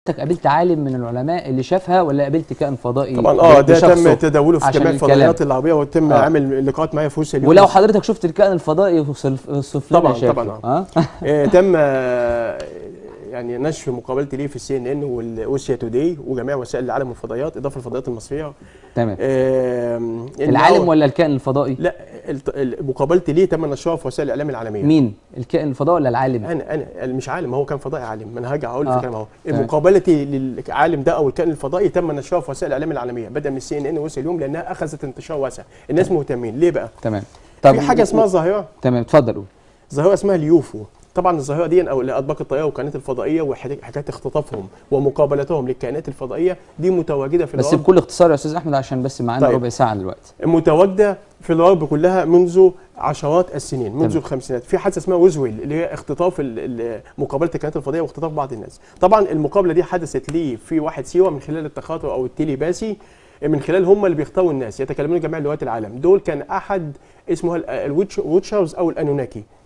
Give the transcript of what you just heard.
حضرتك قابلت عالم من العلماء اللي شافها ولا قابلت كائن فضائي طبعا اه ده بشخصه تم تداوله في عشان جميع الكلام؟ الفضائيات العربيه وتم آه. عامل لقاءات معايا في روسيا اليوم ولو حضرتك شفت الكائن الفضائي وصف وصف لنا طبعاً، شافه. طبعاً، اه آه، تم آه، يعني نشر مقابلتي ليه في السي ان ان والاوسيا توداي وجميع وسائل العالم والفضائيات اضافه للفضائيات المصريه تمام آه، إن العالم هو- ولا الكائن الفضائي لا الت- ال- مقابلتي ليه تم نشرها في وسائل الاعلام العالميه مين الكائن الفضائي ولا العالم انا انا مش عالم هو كان فضائي عالم ما انا هرجع اقول آه، في الكلام اهو تمام. مقابلتي للعالم ده او الكائن الفضائي تم نشرها في وسائل الاعلام العالميه بدا من السي ان ان ووسائل اليوم لانها اخذت انتشار واسع الناس مهتمين ليه بقى تمام في حاجه اسمها ظاهره تمام اتفضل قول ظاهره اسمها اليوفو طبعا الظاهره دي او لاطباق الطياره والكائنات الفضائيه وحكايه اختطافهم ومقابلتهم للكائنات الفضائيه دي متواجده في بس الغرب بكل اختصار يا استاذ احمد عشان بس معانا طيب. ربع ساعه دلوقتي متواجده في الغرب كلها منذ عشرات السنين منذ تمام. الخمسينات في حادثه اسمها ويزويل اللي هي اختطاف ال- ال- مقابله الكائنات الفضائيه واختطاف بعض الناس طبعا المقابله دي حدثت لي في واحد سيوه من خلال التخاطر او التليباسي من خلال هم اللي بيختاروا الناس يتكلمون جميع لغات العالم دول كان احد اسمه الويتشرز او الانوناكي